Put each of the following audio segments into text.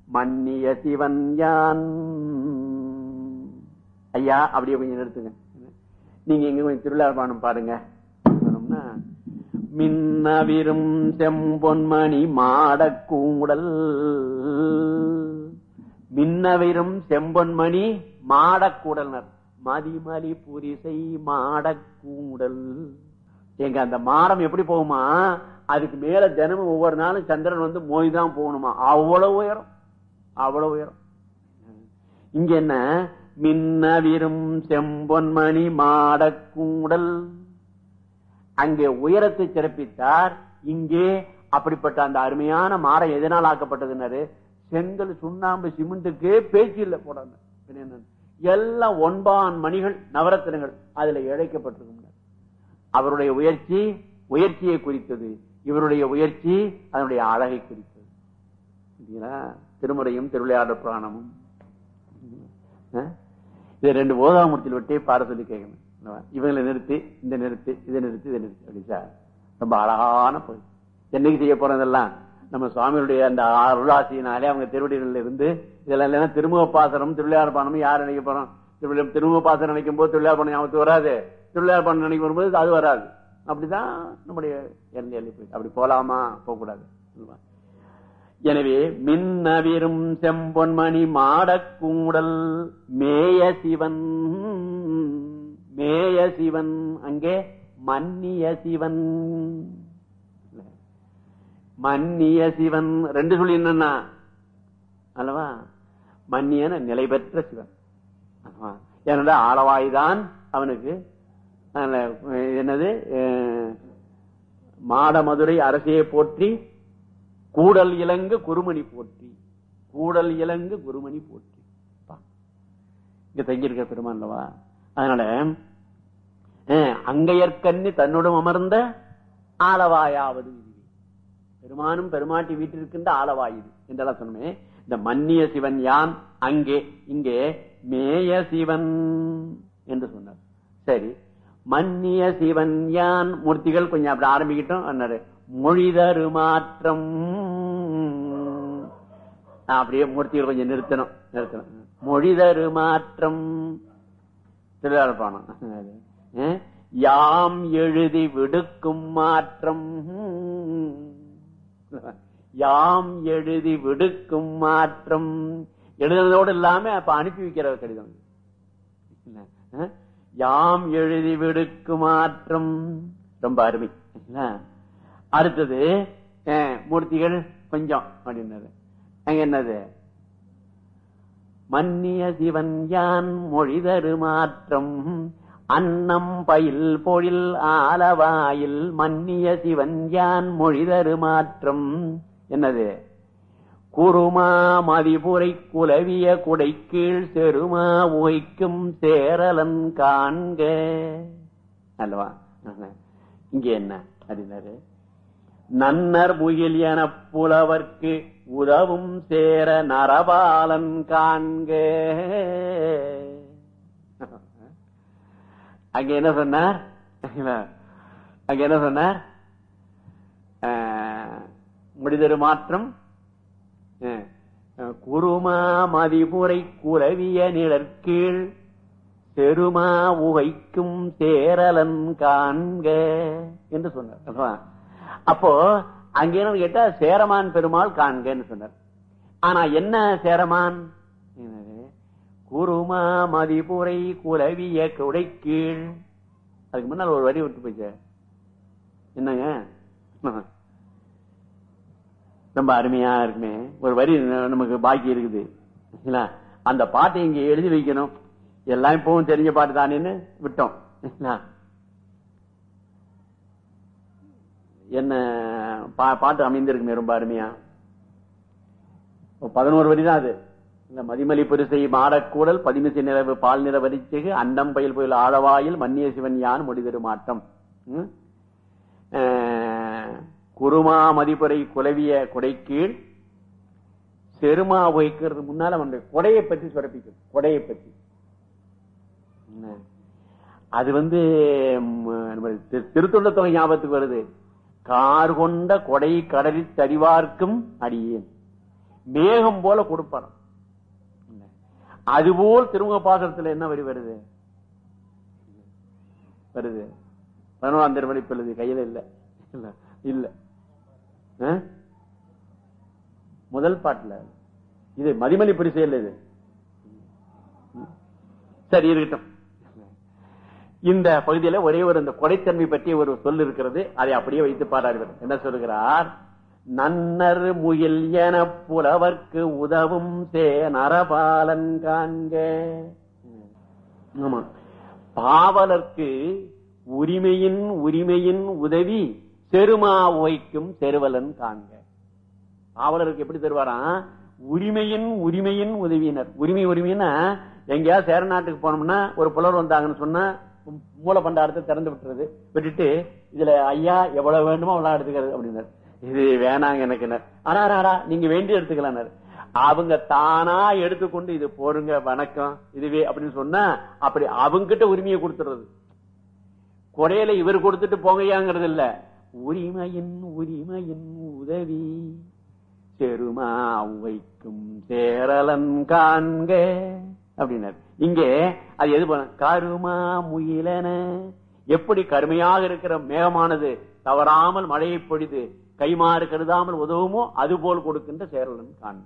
மன்னிய சிவன் யான் ஐயா அப்படியே கொஞ்சம் நிறுத்துங்க நீங்க எங்க கொஞ்சம் திருவிழா பாடம் பாருங்க சொன்னோம்னா மின்னவிரும் செம்பொன்மணி மாடக்கூடல் மின்னவிரும் செம்பொன்மணி மாடக்கூடல்னர் மதிமலி புரிசை மாடக்கூடல் எங்க அந்த மாடம் எப்படி போகுமா அதுக்கு மேல தினமும் ஒவ்வொரு நாளும் சந்திரன் வந்து மோய் தான் போகணுமா அவ்வளவு உயரம் அவ்வளவு உயரம் இங்க என்ன மின்னவிரும் செம்பொன்மணி மாடக்கூடல் அங்கே உயரத்தை சிறப்பித்தார் இங்கே அப்படிப்பட்ட அந்த அருமையான மாறம் எதனால் ஆக்கப்பட்டதுன்னாரு செங்கல் சுண்ணாம்பு சிமெண்ட்டுக்கு பேச்சு இல்லை போடணும் எல்லாம் ஒன்பான் மணிகள் நவரத்தினங்கள் அதுல இழைக்கப்பட்டிருக்கும் அவருடைய உயர்ச்சி உயர்ச்சியை குறித்தது இவருடைய உயர்ச்சி அதனுடைய அழகை குறித்தது திருமுறையும் திருவிளையாடல் புராணமும் இது ரெண்டு ஓதாமூர்த்தியில் விட்டே பாட சொல்லி கேட்கணும் இவங்களை நிறுத்தி இந்த நிறுத்தி இதை நிறுத்தி இதை நிறுத்தி அப்படி சார் ரொம்ப அழகான பொருள் என்னைக்கு செய்ய போறதெல்லாம் நம்ம சுவாமியுடைய அந்த அருளாசியினாலே அவங்க திருவடிகளில் இருந்து இதெல்லாம் இல்லைன்னா திருமுக பாசனம் திருவிளையாட பானமும் யார் நினைக்க போறோம் திருமுக பாசனம் நினைக்கும் போது திருவிளையாட பானம் ஞாபகத்து வராது திருவிளையாட பானம் நினைக்கும் வரும்போது அது வராது அப்படிதான் நம்முடைய எல்லை போய் அப்படி போலாமா போகக்கூடாது எனவே மின்னவிரும் செம்பொன்மணி மாடக்கூடல் மேய சிவன் மேய சிவன் அங்கே மன்னிய சிவன் மன்னிய சிவன் ரெண்டு சொல்லி என்னன்னா அல்லவா மன்னியன நிலை பெற்ற சிவன் ஏனென்றா ஆளவாய்தான் அவனுக்கு என்னது மாடமதுரை அரசியை போற்றி கூடல் இலங்கு குருமணி போற்றி கூடல் இலங்கு குருமணி போற்றி இங்க தங்கியிருக்க பெருமான்லவா அதனால அங்கையற்கண்ணி தன்னுடன் அமர்ந்த ஆலவாயாவது பெருமானும் பெருமாட்டி வீட்டிருக்கின்ற ஆலவாய் இது என்றெல்லாம் சொன்னமே இந்த மன்னிய சிவன் யான் அங்கே இங்கே மேய சிவன் என்று சொன்னார் சரி மன்னிய சிவன் யான் மூர்த்திகள் கொஞ்சம் அப்படி ஆரம்பிக்கிட்டோம் மொழிதரு மாற்றம் அப்படியே மூர்த்திகள் கொஞ்சம் நிறுத்தணும் நிறுத்தணும் மொழிதரு மாற்றம் திருவிழாப்பானம் யாம் எழுதி விடுக்கும் மாற்றம் யாம் எழுதி விடுக்கும் மாற்றம் எழுதுனதோடு இல்லாம அப்ப அனுப்பி வைக்கிற கடிதம் யாம் எழுதி விடுக்கும் மாற்றம் ரொம்ப அருமை அடுத்தது மூர்த்திகள் கொஞ்சம் அப்படின்னது அங்க என்னது மன்னிய சிவன் யான் மொழிதரு மாற்றம் அன்னம் பயில் பொழில் ஆலவாயில் மன்னிய சிவன் யான் மொழிதரு மாற்றம் என்னது குருமா மதிபுரை குலவிய குடை கீழ் செருமா உகைக்கும் சேரலன் காண்க அல்லவா இங்க என்ன அப்படின்னாரு நன்னர் முகில் என புலவர்க்கு உதவும் சேர நரபாலன் காண்க அங்க என்ன சொன்னார் அங்க என்ன சொன்னார் முடிதரு மாற்றம் குருமா மதிபுரை குலவிய நிழற்கீழ் செருமா உகைக்கும் சேரலன் காண்க என்று சொன்னார் அப்போ அங்க என்ன கேட்டா சேரமான் பெருமாள் காண்கன்னு சொன்னார் ஆனா என்ன சேரமான் குருமா மதிபுரை குலவிய குடை கீழ் அதுக்கு முன்னால் ஒரு வரி விட்டு போச்சு என்னங்க ரொம்ப அருமையா இருக்குமே ஒரு வரி நமக்கு பாக்கி இருக்குது அந்த பாட்டை இங்க எழுதி வைக்கணும் எல்லாம் இப்பவும் தெரிஞ்ச பாட்டு தானேன்னு விட்டோம் என்ன பாட்டு அமைந்திருக்குமே ரொம்ப அருமையா பதினோரு வரி தான் அது இந்த மதிமலி புரிசை மாடக்கூடல் பதிமிசை நிலவு பால் நிற வரிச்சகு அண்டம் பயில் புயல் ஆழவாயில் மன்னிய சிவன் யான் முடிதரு மாட்டம் குருமா மதிப்புரை குலவிய கொடை கீழ் செருமா வைக்கிறது முன்னால வந்து கொடையை பற்றி சுரப்பிக்கும் கொடையை பற்றி அது வந்து திருத்தொண்ட தொகை ஞாபகத்துக்கு வருது கார் கொண்ட கொடை கடலில் தடிவார்க்கும் அடியேன் மேகம் போல கொடுப்பாராம் அதுபோல் திருமுக பாசனத்துல என்ன வரி வருது வருது பதினோராம் திருமணி எழுது கையில இல்ல இல்ல இல்ல ஆ? முதல் பாட்டுல இது மதிமணி பரிசையில் இது சரி இருக்கட்டும் இந்த பகுதியில ஒரே ஒரு இந்த கொடைத்தன்மை பற்றி ஒரு சொல் இருக்கிறது அதை அப்படியே வைத்து பாராடுவர் என்ன சொல்லுகிறார் நன்னர் முயல் என புலவர்க்கு உதவும் சே நரபாலன் காண்க ஆமா பாவலர்க்கு உரிமையின் உரிமையின் உதவி செருமா ஓய்க்கும் செருவலன் காண்க பாவலருக்கு எப்படி தருவாராம் உரிமையின் உரிமையின் உதவியினர் உரிமை உரிமைன்னா எங்கேயாவது சேர நாட்டுக்கு போனோம்னா ஒரு புலவர் வந்தாங்கன்னு சொன்னா மூல பண்டாரத்தை திறந்து விட்டுறது விட்டுட்டு இதுல ஐயா எவ்வளவு வேண்டுமோ அவ்வளவு எடுத்துக்கிறது அப்படின்னாரு இது வேணாங்க எனக்கு ஆனா ஆடா நீங்க வேண்டி எடுத்துக்கலாம் அவங்க தானா எடுத்துக்கொண்டு இது போருங்க வணக்கம் இதுவே அப்படின்னு சொன்னா அப்படி அவங்க கிட்ட உரிமையை கொடுத்துறது கொடையில இவர் கொடுத்துட்டு போங்கயாங்கிறது இல்ல உரிமையின் உரிமையின் உதவி செருமா வைக்கும் சேரலன் காண்க அப்படின்னாரு இங்கே அது எது பண்ண கருமா முயலன எப்படி கருமையாக இருக்கிற மேகமானது தவறாமல் மழையை பொழிது கைமாறு கருதாமல் உதவுமோ அதுபோல் கொடுக்கின்ற சேரலன் காண்க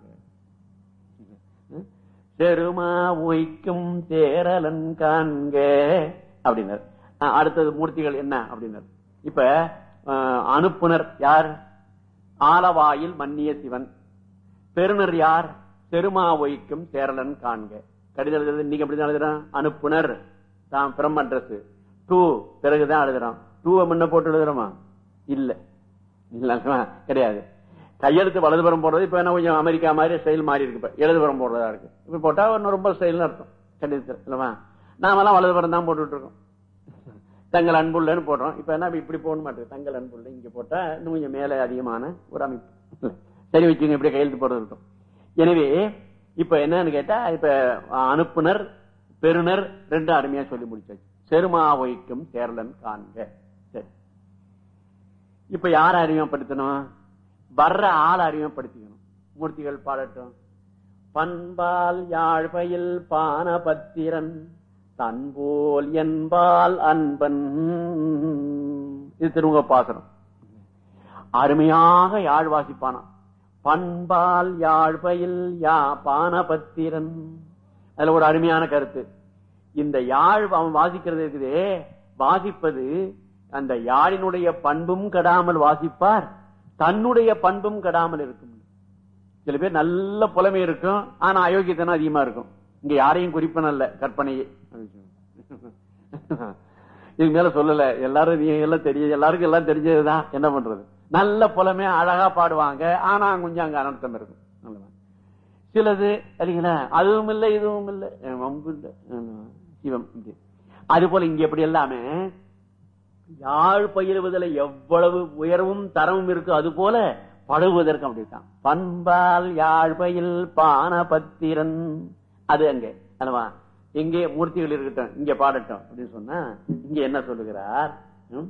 செருமா ஒய்க்கும் சேரலன் காண்க அப்படின்னார் அஹ் அடுத்தது மூர்த்திகள் என்ன அப்படின்னார் இப்ப அஹ், அனுப்புனர் யார் ஆலவாயில் மன்னிய சிவன் பெருனர் யார் செருமா ஒய்க்கும் சேரலன் காண்க கடிதம் எழுதுறது இன்னைக்கு எப்படிதான் எழுதுறான் அனுப்புனர் தான் பிரம் அட்ரஸ் டூ பிறகுதான் எழுதுறான் டூவை முன்ன போட்டு எழுதுறோமா இல்ல இல்ல கிடையாது கையெழுத்து வலதுபுறம் போடுறது இப்ப என்ன கொஞ்சம் அமெரிக்கா மாதிரி ஸ்டைல் மாறி இருக்கு இப்ப இடதுபுறம் போடுறதா இருக்கு இப்ப போட்டா இன்னும் ரொம்ப ஸ்டைல்னு அர்த்தம் கடிதத்தில் இல்லவா நாமெல்லாம் வலதுபுறம் தான் போட்டுட்டு இருக்கோம் தங்கள் அன்புள்ளன்னு போடுறோம் இப்ப என்ன இப்படி போட மாட்டேங்குது தங்கள் அன்புள்ள இங்க போட்டா இன்னும் கொஞ்சம் மேல அதிகமான ஒரு அமைப்பு சரி வச்சுங்க இப்படி கையெழுத்து போடுறது இருக்கும் எனவே இப்ப என்னன்னு கேட்டா இப்ப அனுப்புனர் பெறுனர் ரெண்டு அருமையா சொல்லி முடிச்சாச்சு செருமா வைக்கும் சேரலன் காண்க சரி இப்ப யார அறிமுகப்படுத்தணும் வர்ற ஆள் அறிமுகப்படுத்திக்கணும் மூர்த்திகள் பாடட்டும் பண்பால் யாழ்பயில் பானபத்திரன் தன்போல் என்பால் அன்பன் இது திருமுக பாசனம் அருமையாக யாழ் வாசிப்பானாம் பண்பால் யாழ்பயில் யா பானபத்திரன் அதுல ஒரு அருமையான கருத்து இந்த யாழ் அவன் வாசிக்கிறது இருக்குதே வாசிப்பது அந்த யாழினுடைய பண்பும் கெடாமல் வாசிப்பார் தன்னுடைய பண்பும் கெடாமல் இருக்கும் சில பேர் நல்ல புலமை இருக்கும் ஆனா அயோக்கியத்தனம் அதிகமா இருக்கும் இங்க யாரையும் குறிப்பன அல்ல கற்பனையே இதுக்கு மேல சொல்லல எல்லாரும் நீ எல்லாம் தெரியும் எல்லாருக்கும் எல்லாம் தெரிஞ்சதுதான் என்ன பண்றது நல்ல புலமே அழகா பாடுவாங்க ஆனா கொஞ்சம் அங்க அனர்த்தம் இருக்கும் நல்லதா. சிலது இல்லைங்களா அதுவும் இல்லை இதுவும் இல்லை அஹ் வம்பு இல்லை அஹ் சிவம் இது. அது போல இங்க எப்படி எல்லாமே யாழ் பயிலுவதில் எவ்வளவு உயர்வும் தரமும் இருக்கு அது போல பழகுவதற்கு அப்படித்தான் பண்பால் யாழ் பயில் பானபத்திரன் அது அங்க அல்லவா எங்கே மூர்த்திகள் இருக்கட்டும் இங்க பாடட்டும் அப்படின்னு சொன்னா இங்க என்ன சொல்லுகிறார் ம்?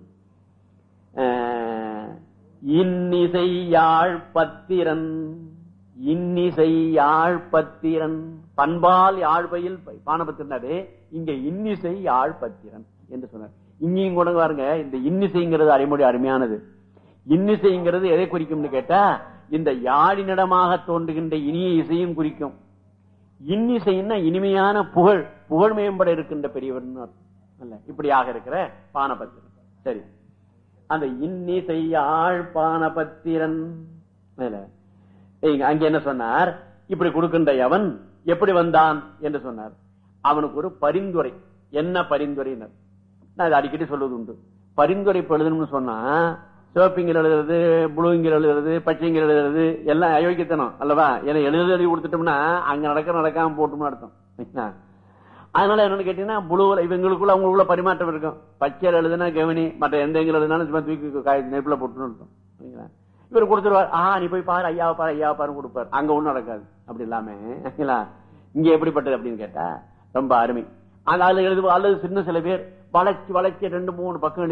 அஹ், இன்னிசை யாழ் பத்திரன் இன்னிசை யாழ் பத்திரன் பண்பால் யாழ்பையில் பானபத்திரனாரு இங்க இன்னிசை யாழ் பத்திரன் என்று சொன்னார் இங்கேயும் கூட பாருங்க இந்த இன்னிசைங்கிறது அரைமொழி அருமையானது இன்னிசைங்கிறது எதை குறிக்கும்னு கேட்டா இந்த யாழினிடமாக தோன்றுகின்ற இனிய இசையும் குறிக்கும் இன்னிசைன்னா இனிமையான புகழ் புகழ் மேம்பட இருக்கின்ற பெரியவர்னு அர்த்தம். அல்ல இப்படியாக இருக்கிற பானபத்திரன் சரி அந்த இன்னிசை யாழ் பானபத்திரன் மேல இங்க- அங்க என்ன சொன்னார் இப்படி கொடுக்கின்ற எவன் எப்படி வந்தான் என்று சொன்னார் அவனுக்கு ஒரு பரிந்துரை என்ன பரிந்துரையினர் நான் இதை அடிக்கடி சொல்வது உண்டு பரிந்துரை இப்ப எழுதணும்னு சொன்னா சிவப்பிங்கில் எழுதுறது புளுங்கில் எழுதுறது பச்சைங்கில் எழுதுறது எல்லாம் அயோக்கியத்தனம் அல்லவா ஏன்னா எழுதி எழுதி கொடுத்துட்டோம்னா அங்க நடக்க நடக்காம போட்டோம்னு அர்த்தம் சரிங்களா? அதனால என்னன்னு கேட்டீங்கன்னா புழுவில் இவங்களுக்குள்ள அவங்களுக்குள்ள பரிமாற்றம் இருக்கும் பச்சையில் எழுதுனா கவனி மற்ற எந்த எங்க எழுதுனாலும் சும்மா தூக்கி காய் நெருப்புல போட்டுன்னு இருக்கும் சரிங்களா? இவர் கொடுத்துருவார் ஆ நீ போய் பாரு ஐயாவை பாரு ஐயாவை பாரு கொடுப்பார் அங்க ஒண்ணும் நடக்காது அப்படி இல்லாம சரிங்களா? இங்க எப்படிப்பட்டது அப்படின்னு கேட்டா ரொம்ப அருமை அந்த அதுல எழுது அல்லது சின்ன சில பேர் வளைச்சு வளைச்சு ரெண்டு மூணு பக்கம் எழுதி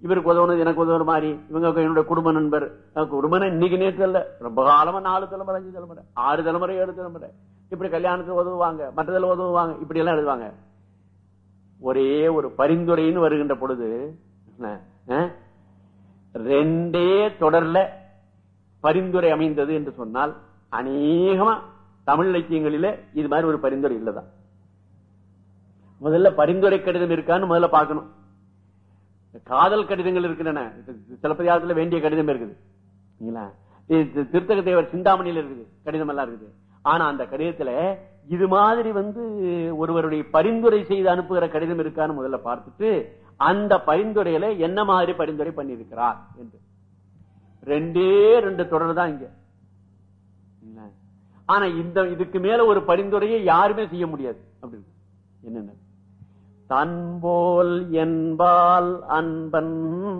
இவருக்கு உதவுனது எனக்கு உதவுற மாதிரி இவங்க என்னுடைய குடும்ப நண்பர் அஹ் குடும்பம் இன்னைக்கு நேற்று இல்ல ரொம்ப காலமா நாலு தலைமுறை அஞ்சு தலைமுறை ஆறு தலைமுறை ஏழு தலைமுறை இப்படி கல்யாணத்துக்கு உதவுவாங்க மற்றதில் உதவுவாங்க இப்படி எல்லாம் எழுதுவாங்க ஒரே ஒரு பரிந்துரைன்னு வருகின்ற பொழுது என்ன, அஹ், ரெண்டே தொடர்ல பரிந்துரை அமைந்தது என்று சொன்னால் அநேகமா தமிழ் இலக்கியங்களிலே இது மாதிரி ஒரு பரிந்துரை இல்லதான் முதல்ல பரிந்துரை கடிதம் இருக்கான்னு முதல்ல பார்க்கணும் காதல் கடிதங்கள் இருக்கின்றன சிலப்பதிகாரத்துல வேண்டிய கடிதம் இருக்குது சரிங்களா? இது தி- திருத்தக தேவர் சிந்தாமணியில இருக்குது கடிதம் எல்லாம் இருக்குது ஆனா அந்த கடிதத்துல இது மாதிரி வந்து ஒருவருடைய பரிந்துரை செய்து அனுப்புகிற கடிதம் இருக்கான்னு முதல்ல பார்த்துட்டு அந்த பரிந்துரையில என்ன மாதிரி பரிந்துரை பண்ணியிருக்கிறார் என்று ரெண்டே ரெண்டு தொடர் தான் இங்க என்ன? ஆனா இந்த இதுக்கு மேல ஒரு பரிந்துரையை யாருமே செய்ய முடியாது அப்படி இருக்கு. என்னென்ன தன்போல் என்பால் அன்பன்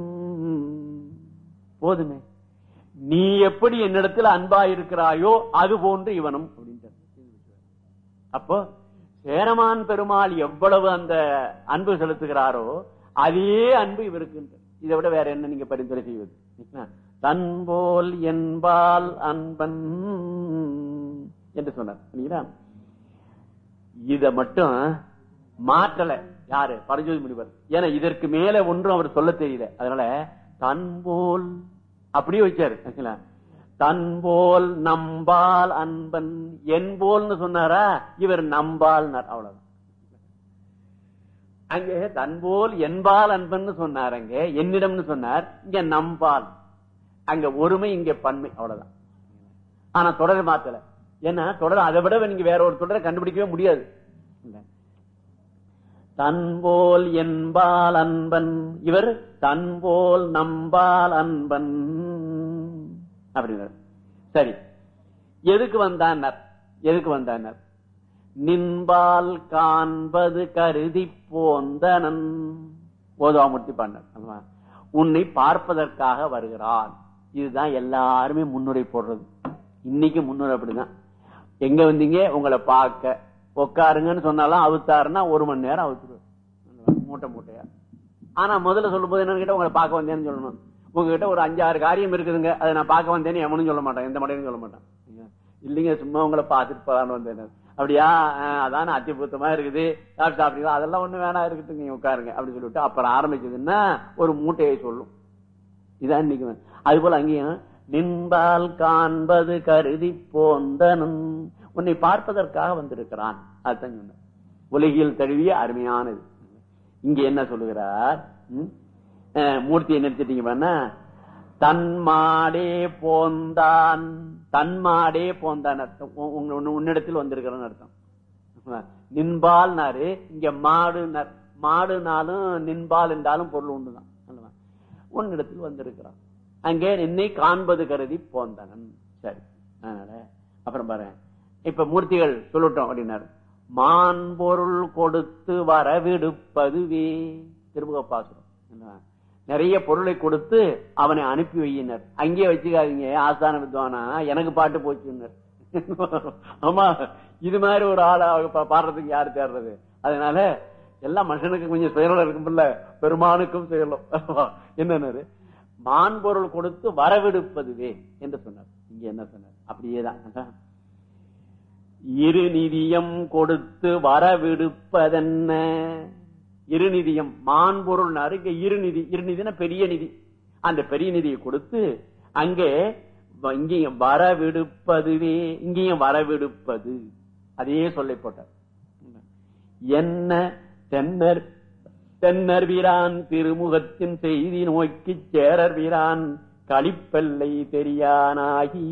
போதுமே நீ எப்படி என்னிடத்தில் அன்பா இருக்கிறாயோ அது போன்று இவனும் அப்படின்றார். அப்போ சேரமான் பெருமாள் எவ்வளவு அந்த அன்பு செலுத்துகிறாரோ அதே அன்பு இவருக்கு உண்டு. இதை விட வேற என்ன நீங்க பரிந்துரை செய்வது என்ன? தன்போல் என்பால் அன்பன் என்று சொன்னார் இல்லைங்களா? இத மட்டும் மாற்றல யாரு பரஞ்சோதி முனிவர் ஏன்னா இதற்கு மேல ஒன்றும் அவர் சொல்ல தெரியல அதனால தன்போல் அப்படியே வச்சாரு ஆச்சுங்களா? தன்போல் நம்பால் அன்பன் என் போல்னு சொன்னாரா இவர் நம்பால் அவ்வளவுதான் அங்கே தன்போல் என்பால் அன்பன்னு சொன்னார் அங்க என்னிடம்னு சொன்னார் இங்க நம்பால் அங்க ஒருமை இங்க பன்மை அவ்வளவுதான் ஆனா தொடரை மாத்தல ஏன்னா தொடர் அதை விட நீங்க வேற ஒரு தொடரை கண்டுபிடிக்கவே முடியாது இல்ல. தன்போல் என்பால் அன்பன் இவர் தன்போல் நம்பால் அன்பன் அப்படின்னார் சரி எதுக்கு வந்தார் எதுக்கு வந்தார் நின்பால் காண்பது கருதி போந்தனன் ஓதுவாமூர்த்தி பண்ணார் அல்லவா? உன்னை பார்ப்பதற்காக வருகிறான் இதுதான் எல்லாருமே முன்னுரை போடுறது இன்னைக்கு முன்னுரை அப்படிதான் எங்க வந்தீங்க உங்களை பார்க்க உட்காருங்கன்னு சொன்னாலும் அவுத்தாருன்னா ஒரு மணி நேரம் அவுத்துருவார் அல்லவா? மூட்டை மூட்டையா ஆனா முதல்ல சொல்லும் போது என்னன்னு கேட்டா உங்களை பார்க்க வந்தேன்னு சொல்லணும் உங்ககிட்ட ஒரு அஞ்சாறு காரியம் இருக்குதுங்க அதை நான் பார்க்க வந்தேன்னு எவனும் சொல்ல மாட்டான் எந்த மடையும் சொல்ல மாட்டான் இல்லைங்க சும்மா உங்களை பார்த்துட்டு போலான்னு வந்தேன் அப்படியா அஹ், அதான அத்திபுத்தமா இருக்குது சாப்பிட்டு சாப்பிட்டீங்களா அதெல்லாம் ஒண்ணு வேணாம் இருக்கட்டும் நீங்க உட்காருங்க அப்படின்னு சொல்லிட்டு அப்புறம் ஆரம்பிச்சதுன்னா ஒரு மூட்டையை சொல்லும் இதான் இன்னைக்கு வந்து. அது போல அங்கேயும் நின்பால் காண்பது கருதி போந்தனும் உன்னை பார்ப்பதற்காக வந்திருக்கிறான் அதுதான் சொன்ன உலகில் தழுவிய அருமையானது இங்க என்ன சொல்லுகிறார் ம்? அஹ், மூர்த்தியை நிறுத்திட்டீங்க பண்ணா தன்மாடே போந்தான் தன்மாடே போந்தான் அர்த்தம் உ- உங்க- உன்னு- உன்னிடத்தில் வந்திருக்கிறன்னு அர்த்தம் நின்பால்னாரு இங்க மாடுனார் மாடுனாலும் நின்பால் என்றாலும் பொருள் உண்டுதான் அல்லவா? உன்னிடத்தில் வந்திருக்கிறான் அங்கே என்னை காண்பது கருதி போந்தனன் சரி அதனால அப்புறம் பாரு இப்ப மூர்த்திகள் சொல்லட்டும் அப்படின்னாரு மான் பொருள் கொடுத்து வரவிடுப்பதுவே திருமுக பாசுரம் என்ன? நிறைய பொருளை கொடுத்து அவனை அனுப்பி வையினர் அங்கேயே வச்சுக்காதீங்க ஆஸ்தான வித்வானா எனக்கு பாட்டு போச்சுன்னர் ஆமா இது மாதிரி ஒரு ஆளை பா- பாடுறதுக்கு யாரு தேடுறது அதனால எல்லா மனுஷனுக்கு கொஞ்சம் சுயநலம் இருக்கும்ல பெருமானுக்கும் சுயநலம் என்னன்னாரு மான் பொருள் கொடுத்து வரவிடுப்பதுவே என்று சொன்னார் இங்க என்ன சொன்னார் அப்படியேதான் அதான். இருநிதியம் கொடுத்து வரவிடுப்பதென்ன இருநிதியம் மான் பொருள்னாரு இங்க இருநிதி இருநிதினா பெரிய நிதி அந்த பெரிய நிதியை கொடுத்து அங்கே வ- இங்கேயும் வரவிடுப்பதுவே இங்கேயும் வரவிடுப்பது அதையே சொல்லி போட்டார் என்ன தென்னர் தென்னர் வீரான் திருமுகத்தின் செய்தி நோக்கி சேரர் வீரான் களிப்பல்லை தெரியானாகி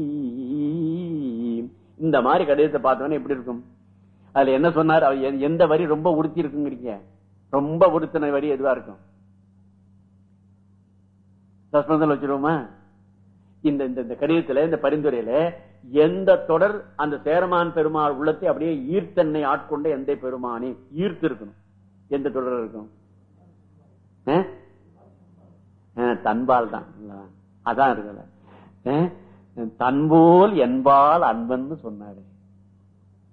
இந்த மாதிரி கடிதத்தை பார்த்தோன்னே எப்படி இருக்கும் அதுல என்ன சொன்னார் அவர் எ- எந்த வரி ரொம்ப உறுத்தி இருக்குங்கிறீங்க ரொம்ப உறுத்தின வரி எதுவா இருக்கும் சஸ்பென்ஷன்ல வச்சிருவோமா இந்த இந்த இந்த கடிதத்துல இந்த பரிந்துரையில எந்த தொடர் அந்த சேரமான் பெருமாள் உள்ளத்தை அப்படியே ஈர்த்தன்னை ஆட்கொண்ட எந்த பெருமானே ஈர்த்து இருக்கணும் எந்த தொடர் இருக்கும் அஹ்? அஹ், தன்பால் தான் இல்லவா? அதான் இருக்குல்ல அஹ்? தன்போல் என்பால் அன்பன்னு சொன்னாரு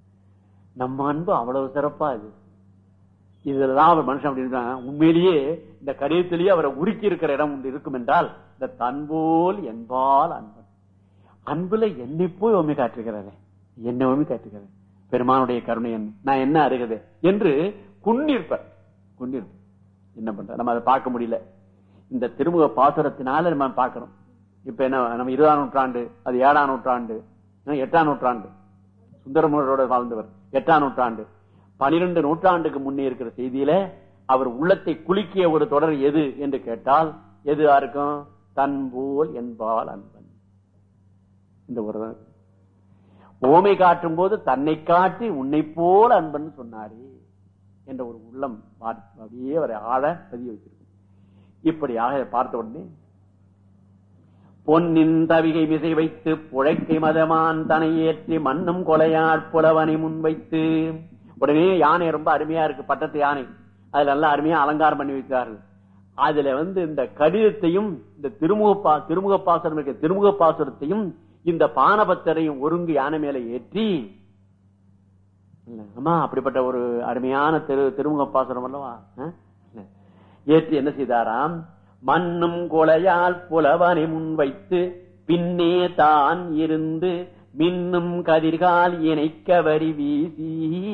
நம்ம அன்பு அவ்வளவு சிறப்பா இது இதுலதான் அவர் மனுஷன் அப்படி இருக்காங்க உண்மையிலேயே இந்த கடிதத்திலேயே அவரை உருக்கி இருக்கிற இடம் ஒன்று இருக்கும் என்றால் இந்த தன்போல் என்பால் அன்பன் அன்புல என்னை போய் ஓமி காட்டுகிறாரே என்ன ஓமி காட்டுகிறேன் பெருமானுடைய கருணை என்ன நான் என்ன அருகது என்று குன்னிருப்பார் குன்னிருப்பார் என்ன பண்ற நம்ம அதை பார்க்க முடியல இந்த திருமுக பாசுரத்தினால நம்ம பார்க்கிறோம் இப்ப என்ன நம்ம இருபதாம் நூற்றாண்டு அது ஏழாம் நூற்றாண்டு அஹ் எட்டாம் நூற்றாண்டு சுந்தரமுனரோட வாழ்ந்தவர் எட்டாம் நூற்றாண்டு பனிரெண்டு நூற்றாண்டுக்கு முன்னே இருக்கிற செய்தியில அவர் உள்ளத்தை குலுக்கிய ஒரு தொடர் எது என்று கேட்டால் எதுவா இருக்கும் தன்போல் என்பால் அன்பன் இந்த ஒரு தான். ஓமை காட்டும் போது தன்னை காட்டி உன்னை போல் அன்பன் சொன்னாரே என்ற ஒரு உள்ளம் பார்த்து அப்படியே அவரை ஆழ பதிய வச்சிருக்கும் இப்படியாக பார்த்த உடனே பொன்னின் தவிகை மிசை வைத்து புழைக்கை மதமான் தனை ஏற்றி மண்ணும் கொலையாட் புலவனை முன்வைத்து உடனே யானை ரொம்ப அருமையா இருக்கு பட்டத்து யானை அதுல நல்லா அருமையா அலங்காரம் பண்ணி வைத்தார்கள் அதுல வந்து இந்த கடிதத்தையும் இந்த திருமுக பா திருமுக பாசுரம் இருக்க திருமுக பாசுரத்தையும் இந்த பானபத்தரையும் ஒருங்கு யானை மேல ஏற்றி இல்ல, அம்மா அப்படிப்பட்ட ஒரு அருமையான திரு திருமுக பாசுரம் அல்லவா அஹ்? இல்ல. ஏற்றி என்ன செய்தாராம் மண்ணும் கொலையால் புலவனை முன்வைத்து பின்னே தான் இருந்து மின்னும் கதிர்கால் இணைக்க வரி வீசி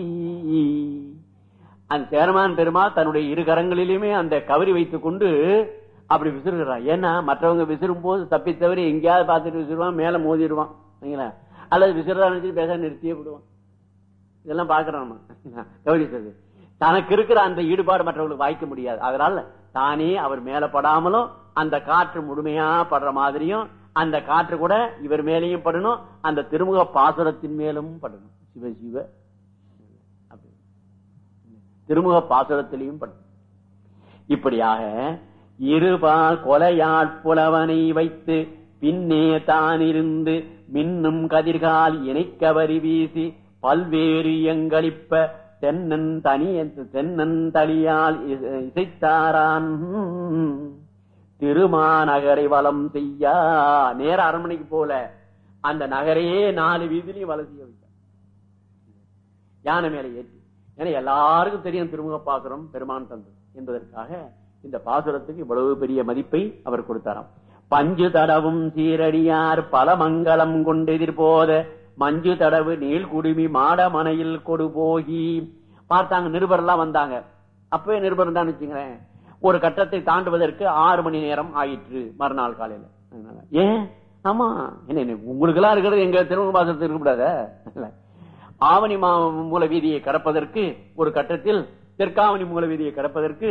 அந்த சேரமான் பெருமாள் தன்னுடைய இரு கரங்களிலுமே அந்த கவரி வைத்துக் கொண்டு அப்படி விசிறுகிறான் ஏன்னா மற்றவங்க விசிறும் போது தப்பி தவறி எங்கேயாவது பார்த்துட்டு விசிறுவான் மேல மோதிடுவான் சரிங்களா அல்லது விசிறதா நினைச்சு பேச நிறுத்தியே விடுவான் இதெல்லாம் பாக்குறோம் நம்ம கவனிச்சது தனக்கு இருக்கிற அந்த ஈடுபாடு மற்றவங்களுக்கு வாய்க்க முடியாது அதனால தானே அவர் மேல படாமலும் அந்த காற்று முழுமையா படுற மாதிரியும் அந்த காற்று கூட இவர் மேலேயும் படணும் அந்த திருமுக பாசுரத்தின் மேலும் படணும் சிவ சிவ அப்படி. திருமுக பாசுரத்திலையும் படணும் இப்படியாக இருபால் கொலையாட் புலவனை வைத்து பின்னே தான் இருந்து மின்னும் கதிர்கால் இணைக்க வரி வீசி பல்வேறு எங்களிப்ப தென்னன் தனி தென்னன் தனியால் இசை- இசைத்தாரான் திருமாநகரை வலம் செய்யா நேர அரண்மனைக்கு போல அந்த நகரையே நாலு வீதிலையும் வலம் செய்ய வைத்தார் யானை மேல ஏற்றி ஏன்னா எல்லாருக்கும் தெரியும் திருமுக பாசுரம் பெருமான் தந்து என்பதற்காக இந்த பாசுரத்துக்கு இவ்வளவு பெரிய மதிப்பை அவர் கொடுத்தாராம் பஞ்சு தடவும் சீரடியார் பல மங்களம் கொண்டு எதிர்போத மஞ்சு தடவு நீள் குடுமி மாடமனையில் கொடு போகி பார்த்தாங்க நிருபர் எல்லாம் வந்தாங்க அப்பவே நிருபர் தான் வச்சுங்களேன் ஒரு கட்டத்தை தாண்டுவதற்கு ஆறு மணி நேரம் ஆயிற்று மறுநாள் காலையில அதனால, ஏன் ஆமா என்ன என்ன, உங்களுக்கு எல்லாம் இருக்கிறது எங்க திருமுக பாசனத்தில் இருக்கக்கூடாத ஆவணி மா மூல வீதியை கடப்பதற்கு ஒரு கட்டத்தில் தெற்காவணி மூல வீதியை கடப்பதற்கு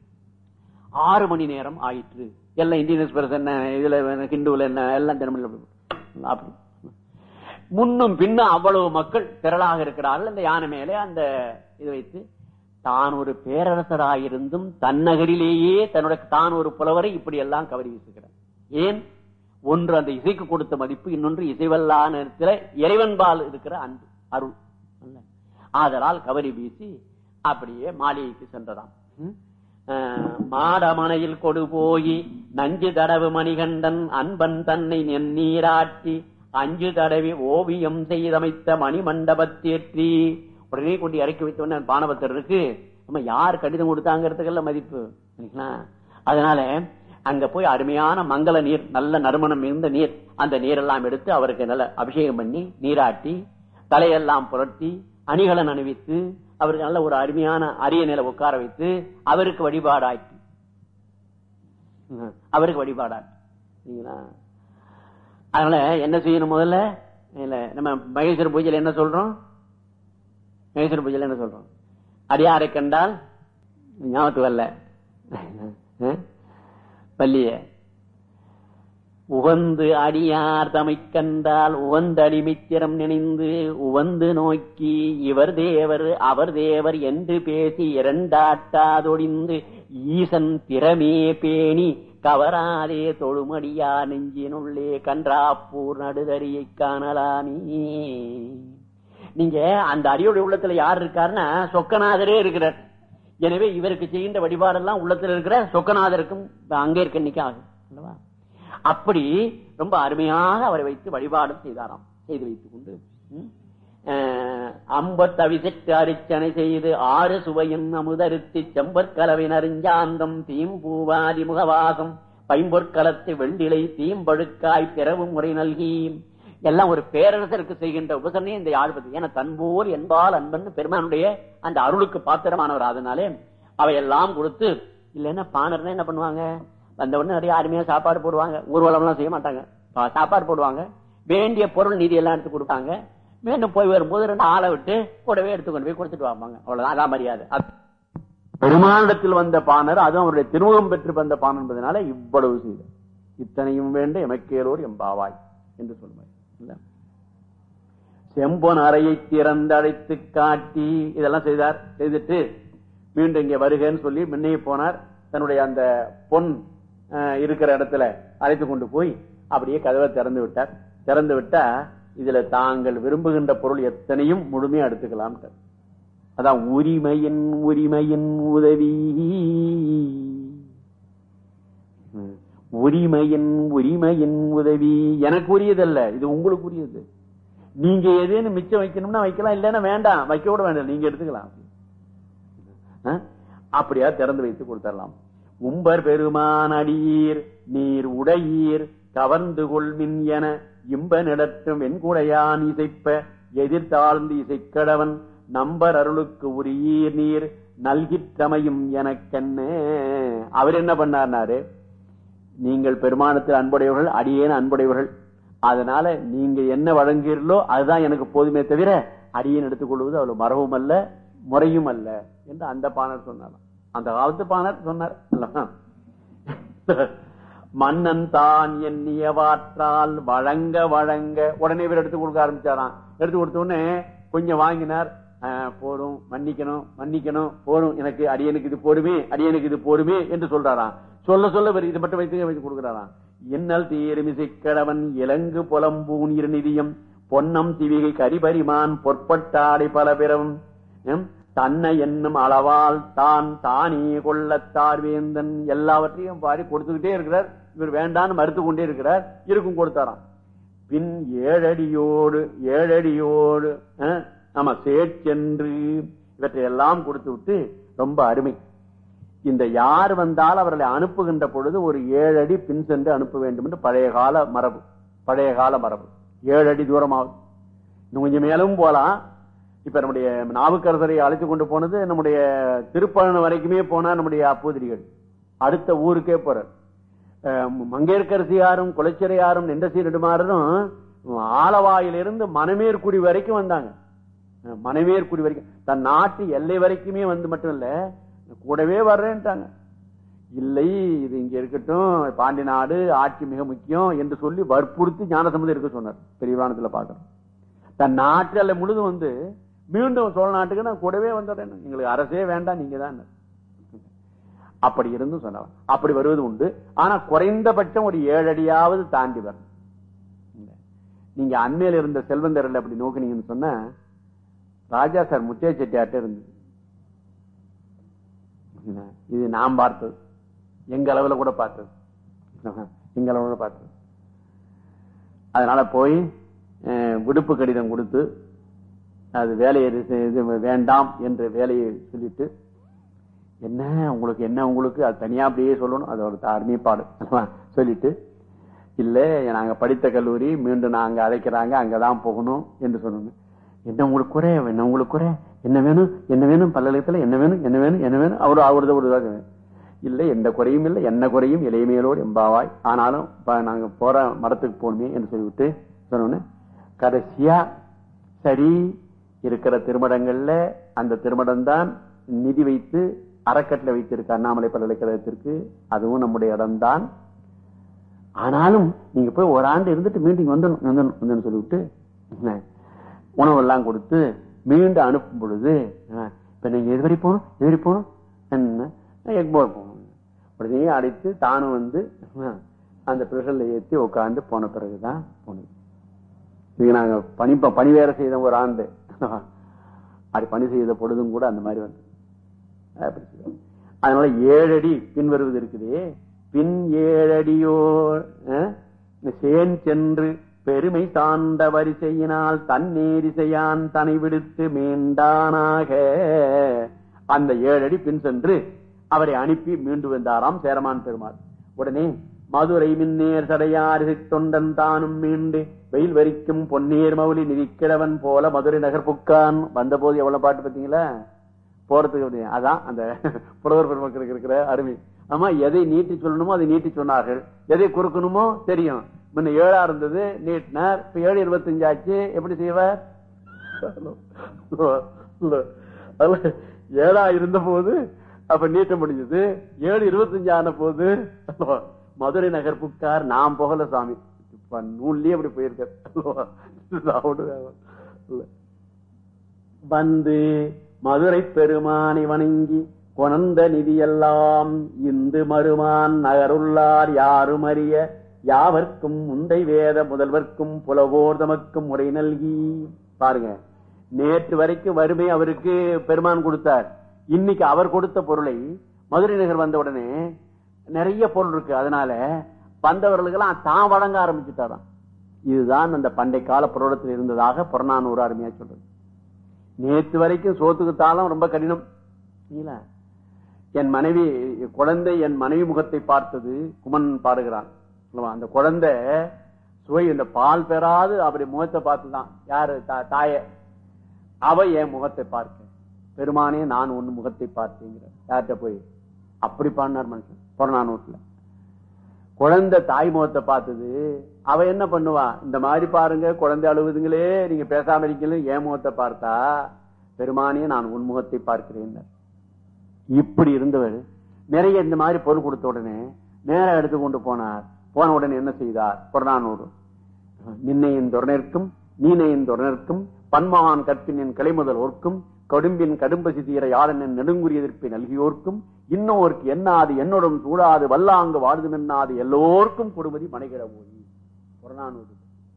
ஆறு மணி நேரம் ஆயிற்று எல்லாம் இந்தியன் எக்ஸ்பிரஸ் என்ன இதுல என்ன, ஹிந்துல என்ன எல்லாம் தினமணி அப்படி முன்னும் பின்னும் அவ்வளவு மக்கள் திரளாக இருக்கிறார்கள் அந்த யானை மேலே அந்த இது வைத்து தான் ஒரு பேரரசராயிருந்தும் தன்னகரிலேயே தன்னுடைய தான் ஒரு புலவரை இப்படி எல்லாம் கவரி வீசுகிறார் ஏன் ஒன்று அந்த இசைக்கு கொடுத்த மதிப்பு இன்னொன்று இசைவல்லா நேரத்தில் இறைவன்பால் இருக்கிற அன்பு அருள் அல்ல? ஆதலால் கவரி வீசி அப்படியே மாளிகைக்கு சென்றதாம் ம்? ஆஹ், மாடமனையில் கொடு போய் நஞ்சு தடவு மணிகண்டன் அன்பன் தன்னை நென்னீராட்டி அஞ்சு தடவி ஓவியம் செய்தமைத்த மணிமண்டபத்தேற்றி உடனே கொண்டு இறக்கி வைத்தோன்னு பானபத்தருக்கு நம்ம யார் கடிதம் கொடுத்தாங்கிறதுக்கெல்லாம் மதிப்பு சரிங்களா அதனால அங்க போய் அருமையான மங்கள நீர் நல்ல நறுமணம் மிகுந்த நீர் அந்த நீரெல்லாம் எடுத்து அவருக்கு நல்ல அபிஷேகம் பண்ணி நீராட்டி தலையெல்லாம் புரட்டி அணிகலன் அணிவித்து அவருக்கு நல்ல ஒரு அருமையான அரிய நிலை உட்கார வைத்து அவருக்கு வழிபாடாக்கி ம், அவருக்கு வழிபாடாக்கி சரிங்களா அதனால என்ன செய்யணும் முதல்ல இல்ல நம்ம மகேஸ்வர பூஜையில என்ன சொல்றோம் மகேஸ்வர பூஜையில என்ன சொல்றோம் அடியாரை கண்டால் ஞாபகத்துக்கு வரல அஹ்? பள்ளிய உவந்து அடியார் தமை கண்டால் உவந்து அடிமித்திரம் நினைந்து உவந்து நோக்கி இவர் தேவர் அவர் தேவர் என்று பேசி இரண்டாட்டாதொடிந்து ஈசன் திறமே பேணி கவராதே தொழுமடியா நெஞ்சினுள்ளே கன்றாப்பூர் நடுதறியை காணலாமே நீங்க அந்த அடியோட உள்ளத்துல யார் இருக்காருன்னா சொக்கநாதரே இருக்கிறார் எனவே இவருக்கு செய்கின்ற வழிபாடெல்லாம் உள்ளத்துல இருக்கிற சொக்கநாதருக்கும் அங்கே இருக்க இன்னைக்கு ஆகும் அல்லவா அப்படி ரொம்ப அருமையாக அவரை வைத்து வழிபாடும் செய்தாராம் செய்து வைத்துக் கொண்டு ம், அஹ், அம்பத்தவிசற்று அரிச்சனை செய்து ஆறு சுவையின் அமுதருத்தி செம்பற்கலவின் அறிஞ்சாந்தம் தீம்பூவாதி முகவாசம் பைம்பொற்கலத்து வெள்ளிலை தீம்பழுக்காய் பிறவு முறை நல்கி எல்லாம் ஒரு பேரரசருக்கு செய்கின்ற உபசரணை இந்த யாழ்வது ஏன்னா தன்போர் என்பால் அன்பன் பெருமானுடைய அந்த அருளுக்கு பாத்திரமானவர் அதனாலே அவையெல்லாம் கொடுத்து இல்லைன்னா பாணர்னா என்ன பண்ணுவாங்க வந்த உடனே நிறைய அருமையா சாப்பாடு போடுவாங்க ஊர்வலம் எல்லாம் செய்ய மாட்டாங்க பா- சாப்பாடு போடுவாங்க வேண்டிய பொருள் நிதி எல்லாம் எடுத்து கொடுப்பாங்க மீண்டும் போய் வரும்போது ரெண்டு ஆளை விட்டு கூடவே எடுத்து கொண்டு போய் கொடுத்துட்டு வாங்க அவ்வளவுதான் அதான் மரியாதை அது- பெருமானிடத்தில் வந்த பாணர் அதுவும் அவருடைய திருமுகம் பெற்று வந்த பாணர் என்பதனால இவ்வளவு செய்த இத்தனையும் வேண்ட எமக்கேலோர் எம்பாவாய் என்று சொல்லுவார் இல்ல செம்பொன் அறையை திறந்தழைத்து காட்டி இதெல்லாம் செய்தார் செய்துட்டு மீண்டும் இங்க வருகன்னு சொல்லி முன்னே போனார் தன்னுடைய அந்த பொன் அஹ், இருக்கிற இடத்துல அழைத்து கொண்டு போய் அப்படியே கதவை திறந்து விட்டார் திறந்து விட்டா இதுல தாங்கள் விரும்புகின்ற பொருள் எத்தனையும் முழுமையா எடுத்துக்கலாம் அதான் உரிமையின் உரிமையின் உதவி ம். உரிமையின் உரிமையின் உதவி எனக்கு உரியதல்ல இது உங்களுக்கு உரியது நீங்க ஏதேனும் மிச்சம் வைக்கணும்னா வைக்கலாம் இல்லைன்னா வேண்டாம் வைக்க கூட வேண்டாம் நீங்க எடுத்துக்கலாம் ஆ? அப்படியா திறந்து வைத்து கொடுத்தரலாம் உம்பர் பெருமான் அடியீர் நீர் உடையீர் கவர்ந்து கொள்மின் என இம்ப நடத்தும் வெண்குடையான் இசைப்ப எதிர்த்தாழ்ந்து இசைக்கடவன் நம்பர் அருளுக்கு உரியீர் நீர் நல்கிற்றமையும் எனக்கென்ன அவர் என்ன பண்ணார்னாரு நீங்கள் பெருமானத்தில் அன்புடையவர்கள் அடியேன் அன்புடையவர்கள் அதனால நீங்க என்ன வழங்குகிறீர்களோ அதுதான் எனக்கு போதுமே தவிர அடியேன் எடுத்துக்கொள்வது அவ்வளவு மரபும் அல்ல முறையும் அல்ல என்று அந்த பாணர் சொன்னார் அந்த காலத்து பாணர் சொன்னார் அல்லவா? மன்னன் தான் எண்ணியவாற்றால் வழங்க வழங்க உடனே இவர் எடுத்து கொடுக்க ஆரம்பிச்சாராம் எடுத்து கொடுத்த உடனே கொஞ்சம் வாங்கினார் ஆஹ், போதும் மன்னிக்கணும் மன்னிக்கணும் போதும் எனக்கு அடியனுக்கு இது போடுமே அடியனுக்கு இது போடுமே என்று சொல்றாராம் சொல்ல சொல்ல இவர் இது மட்டும் வைத்து வைத்து கொடுக்கிறாராம் இன்னல் தீருமிசை கடவன் இலங்கு புலம்பூன் இருநிதியம் பொன்னம் திவிகை கரிபரிமான் பொற்பட்டாடை பல பிறவும் எம், தன்னை என்னும் அளவால் தான் தானே கொள்ளத்தார் வேந்தன் எல்லாவற்றையும் பாரி கொடுத்துக்கிட்டே இருக்கிறார் இவர் வேண்டான்னு மறுத்து கொண்டே இருக்கிறார் இருக்கும் கொடுத்தாராம் பின் ஏழடியோடு ஏழடியோடு அஹ், ஆமா சேற்றென்று இவற்றை எல்லாம் கொடுத்து விட்டு ரொம்ப அருமை இந்த யார் வந்தால் அவர்களை அனுப்புகின்ற பொழுது ஒரு ஏழு அடி பின் சென்று அனுப்ப வேண்டும் என்று பழைய கால மரபு பழைய கால மரபு ஏழு அடி தூரமாகும் இன்னும் கொஞ்சம் மேலும் போலாம் இப்ப நம்முடைய நாவுக்கரசரை அழைத்து கொண்டு போனது நம்முடைய திருப்பழனம் வரைக்குமே போனா நம்முடைய அப்போதிரிகள் அடுத்த ஊருக்கே போறார் அஹ் மங்கையர்க்கரசியாரும் குலச்சிறையாரும் நின்றசி நெடுமாறரும் ஆலவாயிலிருந்து மணமேற்குடி வரைக்கும் வந்தாங்க அஹ் மணமேற்குடி வரைக்கும் தன் நாட்டு எல்லை வரைக்குமே வந்து மட்டும் இல்ல கூடவே வர்றேன்ட்டாங்க இல்லை இது இங்க இருக்கட்டும் பாண்டி நாடு ஆட்சி மிக முக்கியம் என்று சொல்லி வற்புறுத்தி ஞானசம்மதம் இருக்க சொன்னார் பெரியவானத்துல பாக்குறோம் தன் நாட்டு எல்லை முழுதும் வந்து மீண்டும் சோழ நாட்டுக்கு நான் கூடவே வந்துடுறேன் எங்களுக்கு அரசே வேண்டாம் நீங்க தான் அப்படி இருந்தும் சொன்னார் அப்படி வருவது உண்டு ஆனா குறைந்தபட்சம் ஒரு ஏழு அடியாவது தாண்டி வரணும் இல்ல. நீங்க அண்மையில இருந்த செல்வந்தரில் அப்படி நோக்கினீங்கன்னு சொன்னா ராஜா சார் முத்திய செட்டியார்ட்ட இருந்தது என்ன? இது நாம் பார்த்தது எங்க அளவுல கூட பார்த்தது எங்க அளவுல கூட பார்த்தது அதனால போய் அஹ், விடுப்பு கடிதம் கொடுத்து அது வேலையை இது- இது வேண்டாம் என்ற வேலையை சொல்லிட்டு என்ன உங்களுக்கு என்ன உங்களுக்கு அது தனியா அப்படியே சொல்லணும் அது ஒரு அருமைப்பாடு சொல்லிட்டு இல்ல நாங்க படித்த கல்லூரி மீண்டும் நாங்க அழைக்கிறாங்க அங்கதான் போகணும் என்று சொல்லணும் என்ன உங்களுக்கு குறை என்ன உங்களுக்கு குறை என்ன வேணும் என்ன வேணும் பல்கலைக்கழகத்துல என்ன வேணும் என்ன வேணும் என்ன வேணும் அவரு அவரது ஒரு இதாக இல்ல எந்த குறையும் இல்லை என்ன குறையும் இளைமையிலோடு எம்பாவாய் ஆனாலும் இப்ப நாங்க போற மடத்துக்கு போகணுமே என்று சொல்லிவிட்டு சொன்னோன்னு கடைசியா சரி இருக்கிற திருமடங்கள்ல அந்த திருமடம் தான் நிதி வைத்து அறக்கட்டளை வைத்திருக்க அண்ணாமலை பல்கலைக்கழகத்திற்கு அதுவும் நம்முடைய இடம்தான் ஆனாலும் நீங்க போய் ஒரு ஆண்டு இருந்துட்டு மீண்டும் வந்துடணும் வந்துடணும் வந்துன்னு சொல்லிவிட்டு என்ன, உணவெல்லாம் கொடுத்து மீண்டும் அனுப்பும் பொழுது ஆ, இப்ப நீங்க எதுவரை போகணும் எதுவரை போகணும் என்ன எக்மோர் போகணும் உடனே அழைத்து தானும் வந்து ஆ, அந்த பிரஷர்ல ஏத்தி உட்கார்ந்து போன பிறகுதான் போனது இது நாங்க பணி பணி வேற செய்த ஒரு ஆண்டு அப்படி பணி செய்த பொழுதும் கூட அந்த மாதிரி வந்து அப்படி செய்தோம். அதனால ஏழடி பின் வருவது இருக்குதே பின் ஏழடியோ அஹ், சேன் சென்று பெருமை சார்ந்த வரிசையினால் தன்னேரிசையான் தனை விடுத்து மீண்டானாக அந்த ஏழடி பின் சென்று அவரை அனுப்பி மீண்டு வந்தாராம் சேரமான் பெருமாள் உடனே மதுரை மின்னேர் சடையார் தொண்டன் தானும் மீண்டு வெயில் வரிக்கும் பொன்னேர் மௌலி நிதிக்கிழவன் போல மதுரை நகர் புக்கான் வந்த போது எவ்வளவு பாட்டு பார்த்தீங்களா போறதுக்கு அப்படி அதான் அந்த புலவர் பெருமக்களுக்கு இருக்கிற அருமை ஆமா எதை நீட்டி சொல்லணுமோ அதை நீட்டி சொன்னார்கள் எதை குறுக்கணுமோ தெரியும் முன்ன ஏழா இருந்தது நீட்டினார் இப்ப ஏழு இருபத்தஞ்சு ஆச்சு எப்படி செய்வார் அதுல ஏழா இருந்த போது அப்ப நீட்ட முடிஞ்சது ஏழு இருபத்தஞ்சு ஆன போது மதுரை நகர் புக்கார் நாம் போகல சாமி இப்ப நூல்லயே அப்படி போயிருக்க வந்து மதுரை பெருமானை வணங்கி கொணந்த நிதியெல்லாம் இந்து மருமான் நகருள்ளார் யாரும் அறிய யாவர்க்கும் முந்தை வேத முதல்வர்க்கும் புலவோர் தமக்கும் முறை நல்கி பாருங்க நேற்று வரைக்கும் வறுமை அவருக்கு பெருமான் கொடுத்தார் இன்னைக்கு அவர் கொடுத்த பொருளை மதுரை நகர் வந்த உடனே நிறைய பொருள் இருக்கு அதனால வந்தவர்களுக்கெல்லாம் தான் வழங்க ஆரம்பிச்சுட்டாராம் இதுதான் அந்த பண்டை கால புரோடத்தில் இருந்ததாக புறநானூறு அருமையா சொல்றது நேற்று வரைக்கும் சோத்துக்கு தாளம் ரொம்ப கடினம் என் மனைவி குழந்தை என் மனைவி முகத்தை பார்த்தது குமன் பாடுகிறான் அந்த குழந்தை சுவை இந்த பால் பெறாது அப்படி முகத்தை பார்த்துதான் யாரு தாய அவ என் முகத்தை பார்க்க பெருமானே நான் ஒன்னு முகத்தை பார்த்தேங்கிற யார்கிட்ட போய் அப்படி பாடினார் மனுஷன் புறநானூற்றுல குழந்தை தாய் முகத்தை பார்த்தது அவ என்ன பண்ணுவா இந்த மாதிரி பாருங்க குழந்தை அழுகுதுங்களே நீங்க பேசாம இருக்கீங்க என் முகத்தை பார்த்தா பெருமானே நான் உன் முகத்தை பார்க்கிறேன் இப்படி இருந்தவர் நிறைய இந்த மாதிரி பொருள் கொடுத்த உடனே நேரம் எடுத்து கொண்டு போனார் போன உடனே என்ன செய்தார் புறநானூறு நின்னையின் தொடர்க்கும் நீனையின் தொடர்க்கும் பன்மான் கற்பின் கிளை முதல் ஓர்க்கும் கடும்பின் கடும்பசி தீர யாரன் நெடுங்குரிய எதிர்ப்பை நல்கியோர்க்கும் இன்னோருக்கு என்னாது என்னுடன் சூடாது வல்லாங்கு வாழ்ந்து என்னாது எல்லோருக்கும் கொடுமதி மனைகிற போய் புறநானூறு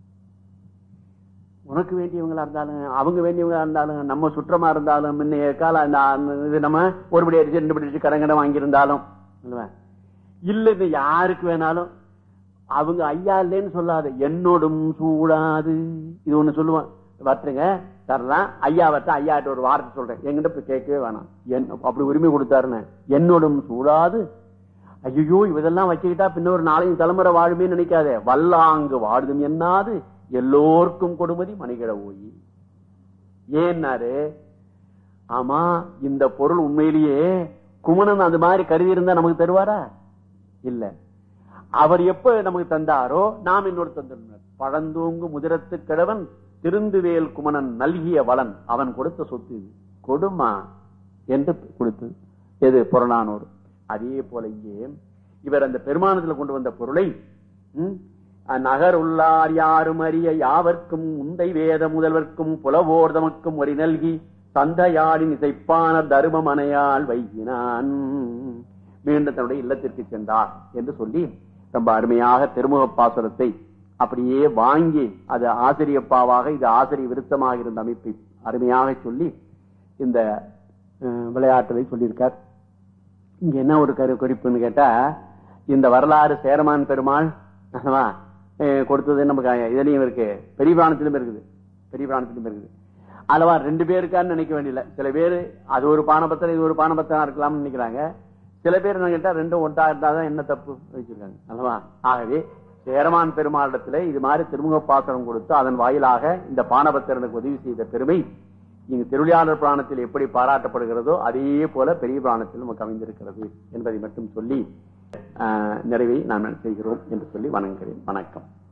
உனக்கு வேண்டியவங்களா இருந்தாலும் அவங்க வேண்டியவங்களா இருந்தாலும் நம்ம சுற்றமா இருந்தாலும் முன்னைய கால இது நம்ம ஒரு படி அடிச்சு ரெண்டு படி அடிச்சு கடங்கடம் வாங்கியிருந்தாலும் இல்ல இது யாருக்கு வேணாலும் அவங்க ஐயா இல்லைன்னு சொல்லாது என்னோடும் சூடாது இது ஒண்ணு சொல்லுவான் வட்டுங்க தரலாம் ஐயா வட்ட ஐயாட்ட ஒரு வார்த்தை சொல்றேன் எங்கிட்ட போய் கேட்கவே வேணாம் அப்படி உரிமை கொடுத்தாருன்னு என்னோடும் சூடாது ஐயோ இதெல்லாம் வச்சுக்கிட்டா பின்ன ஒரு நாளையும் தலைமுறை வாழுமே நினைக்காதே வல்லாங்கு வாழுதும் என்னாது எல்லோருக்கும் கொடுமதி மணிகிட ஓய் ஏன்னாரு ஆமா இந்த பொருள் உண்மையிலேயே குமணன் அது மாதிரி கருதி இருந்தா நமக்கு தருவாரா இல்ல அவர் எப்ப நமக்கு தந்தாரோ நாம் இன்னொரு தந்திருந்தார் பழந்தூங்கு முதிரத்து கிழவன் திருந்துவேல் குமணன் நல்கிய வளன் அவன் கொடுத்த சொத்து இது கொடுமா என்று கொடுத்தது எது புறநானூறு அதே போல இங்கே இவர் அந்த பெருமானத்துல கொண்டு வந்த பொருளை நகர் உள்ளார் யாரும் அறிய யாவர்க்கும் உந்தை வேத முதல்வர்க்கும் புலவோர் தமக்கும் ஒரு நல்கி தந்தையாடின் இசைப்பான தருமம் அணையால் வைகினான் மீண்டும் தன்னுடைய இல்லத்திற்கு சென்றார் என்று சொல்லி ரொம்ப அருமையாக திருமுக பாசுரத்தை அப்படியே வாங்கி அது ஆசிரியப்பாவாக இது ஆசிரிய விருத்தமாக இருந்த அமைப்பை அருமையாக சொல்லி இந்த விளையாட்டுகளை சொல்லியிருக்கார் இங்க என்ன ஒரு கரு குறிப்புன்னு கேட்டா இந்த வரலாறு சேரமான் பெருமாள் கொடுத்தது நமக்கு இதுலயும் இருக்கு பெரிய பிராணத்திலும் இருக்குது பெரிய பிராணத்திலும் இருக்குது அல்லவா ரெண்டு பேருக்கான்னு நினைக்க வேண்டியல சில பேர் அது ஒரு பானபத்திரம் இது ஒரு பானபத்திரம் இருக்கலாம்னு நினைக்கிறாங்க சில பேர் என்ன கேட்டா ரெண்டும் ஒன்றா இருந்தாதான் என்ன தப்பு வச்சிருக்காங்க அல்லவா ஆகவே சேரமான் பெருமாளிடத்துல இது மாதிரி திருமுக பாத்திரம் கொடுத்து அதன் வாயிலாக இந்த பானபத்திரனுக்கு உதவி செய்த பெருமை இங்கு திருவிளையாளர் பிராணத்தில் எப்படி பாராட்டப்படுகிறதோ அதே போல பெரிய பிராணத்தில் நமக்கு அமைந்திருக்கிறது என்பதை மட்டும் சொல்லி நிறைவை நாம் செய்கிறோம் என்று சொல்லி வணங்குகிறேன் வணக்கம்